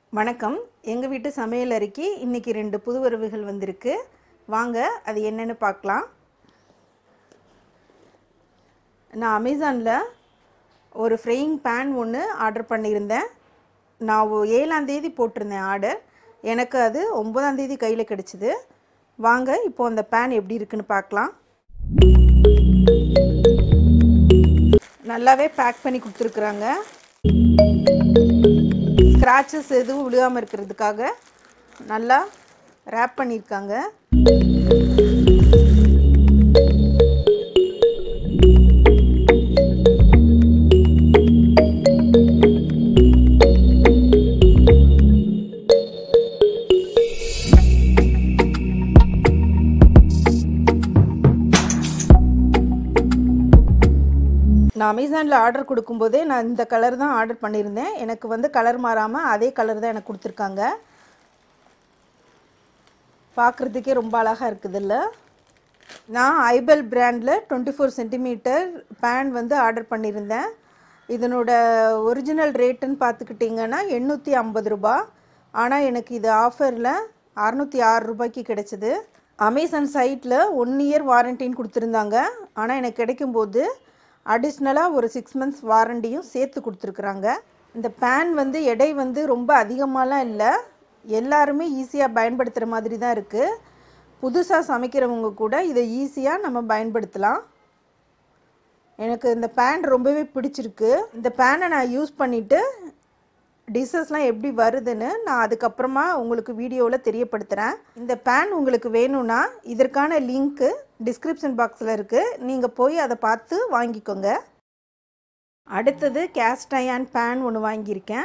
வணக்கம் எங்கள் வீட்டு சமையல் அறைக்கு இன்றைக்கி ரெண்டு புது உறவுகள் வந்திருக்கு வாங்க அது என்னன்னு பார்க்கலாம் நான் அமேசானில் ஒரு ஃப்ரையிங் பேன் ஒன்று ஆர்டர் பண்ணியிருந்தேன் நான் ஒ- ஏழாம் தேதி போட்டிருந்தேன் ஆர்டர் எனக்கு அது ஒன்பதாம் தேதி கையில் கிடச்சிது வாங்க இப்போ அந்த பேன் எப்படி இருக்குன்னு பார்க்கலாம் நல்லாவே பேக் பண்ணி கொடுத்துருக்குறாங்க ஸ்க்ராச்சஸ் எதுவும் விழுகாமல் இருக்கிறதுக்காக நல்லா ரேப் பண்ணியிருக்காங்க நான் அமேசானில் ஆர்டர் கொடுக்கும்போதே நான் இந்த கலர் தான் ஆர்டர் பண்ணியிருந்தேன் எனக்கு வந்து கலர் மாறாமல் அதே கலர் தான் எனக்கு கொடுத்துருக்காங்க பார்க்குறதுக்கே ரொம்ப அழகாக இருக்குதுல்ல நான் ஐபெல் பிராண்டில் டுவெண்ட்டி ஃபோர் சென்டிமீட்டர் பேன் வந்து ஆர்டர் பண்ணியிருந்தேன் இதனோட ஒரிஜினல் ரேட்டுன்னு பார்த்துக்கிட்டிங்கன்னா எண்ணூற்றி ஐம்பது ரூபா ஆனால் எனக்கு இது ஆஃபரில் அறநூற்றி ஆறு ரூபாய்க்கு கிடைச்சிது அமேசான் சைட்டில் ஒன் இயர் வாரண்டின்னு கொடுத்துருந்தாங்க ஆனால் எனக்கு கிடைக்கும்போது அடிஷ்னலாக ஒரு சிக்ஸ் மந்த்ஸ் வாரண்டியும் சேர்த்து கொடுத்துருக்குறாங்க இந்த பேன் வந்து எடை வந்து ரொம்ப அதிகமாலாம் இல்லை எல்லாருமே ஈஸியாக பயன்படுத்துகிற மாதிரி தான் இருக்குது புதுசாக சமைக்கிறவங்க கூட இதை ஈஸியாக நம்ம பயன்படுத்தலாம் எனக்கு இந்த பேன் ரொம்பவே பிடிச்சிருக்கு இந்த பேனை நான் யூஸ் பண்ணிவிட்டு டிஷ்ஷஸ்லாம் எப்படி வருதுன்னு நான் அதுக்கப்புறமா உங்களுக்கு வீடியோவில் தெரியப்படுத்துகிறேன் இந்த பேன் உங்களுக்கு வேணும்னா இதற்கான லிங்க்கு டிஸ்கிரிப்ஷன் பாக்ஸில் இருக்குது நீங்கள் போய் அதை பார்த்து வாங்கிக்கோங்க அடுத்தது கேஸ்ட் அயன் பேன் ஒன்று வாங்கியிருக்கேன்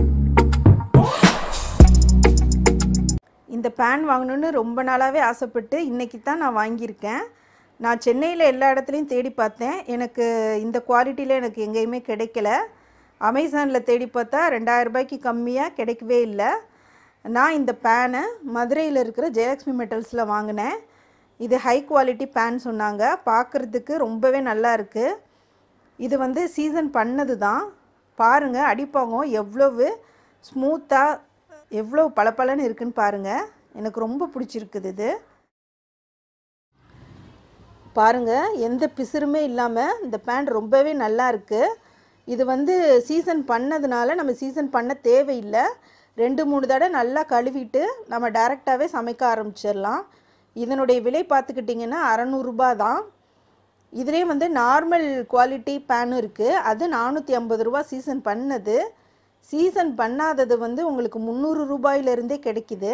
இந்த பேன் வாங்கணுன்னு ரொம்ப நாளாகவே ஆசைப்பட்டு இன்றைக்கி தான் நான் வாங்கியிருக்கேன் நான் சென்னையில் எல்லா இடத்துலையும் தேடி பார்த்தேன் எனக்கு இந்த குவாலிட்டியில் எனக்கு எங்கேயுமே கிடைக்கல அமேசானில் தேடி பார்த்தா ரெண்டாயிரம் ரூபாய்க்கு கம்மியாக கிடைக்கவே இல்லை நான் இந்த பேனை மதுரையில் இருக்கிற ஜெயலக்ஷ்மி மெட்டல்ஸில் வாங்கினேன் இது ஹை குவாலிட்டி பேன் சொன்னாங்க பார்க்குறதுக்கு ரொம்பவே நல்லா இருக்குது இது வந்து சீசன் பண்ணது தான் பாருங்கள் அடிப்பாகம் எவ்வளவு ஸ்மூத்தாக எவ்வளோ பளபளன்னு இருக்குன்னு பாருங்கள் எனக்கு ரொம்ப பிடிச்சிருக்குது இது பாருங்கள் எந்த பிசுறுமே இல்லாமல் இந்த பேண்ட் ரொம்பவே நல்லா இருக்குது இது வந்து சீசன் பண்ணதுனால நம்ம சீசன் பண்ண தேவையில்லை ரெண்டு மூணு தடவை நல்லா கழுவிட்டு நம்ம டைரெக்டாகவே சமைக்க ஆரம்பிச்சிடலாம் இதனுடைய விலை பார்த்துக்கிட்டிங்கன்னா அறநூறுபா தான் இதுலேயே வந்து நார்மல் குவாலிட்டி பேனும் இருக்குது அது நானூற்றி ஐம்பது ரூபா சீசன் பண்ணது சீசன் பண்ணாதது வந்து உங்களுக்கு முந்நூறு ரூபாயிலிருந்தே கிடைக்குது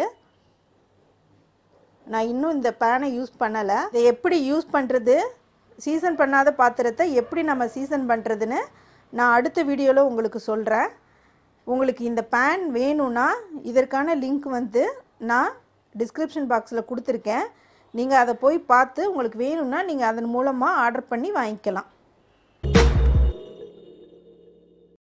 நான் இன்னும் இந்த பேனை யூஸ் பண்ணலை இதை எப்படி யூஸ் பண்ணுறது சீசன் பண்ணாத பாத்திரத்தை எப்படி நம்ம சீசன் பண்ணுறதுன்னு நான் அடுத்த வீடியோவில் உங்களுக்கு சொல்கிறேன் உங்களுக்கு இந்த பேன் வேணும்னா இதற்கான லிங்க் வந்து நான் டிஸ்கிரிப்ஷன் பாக்ஸில் கொடுத்துருக்கேன் நீங்கள் அதை போய் பார்த்து உங்களுக்கு வேணும்னா நீங்கள் அதன் மூலமாக ஆர்டர் பண்ணி வாங்கிக்கலாம்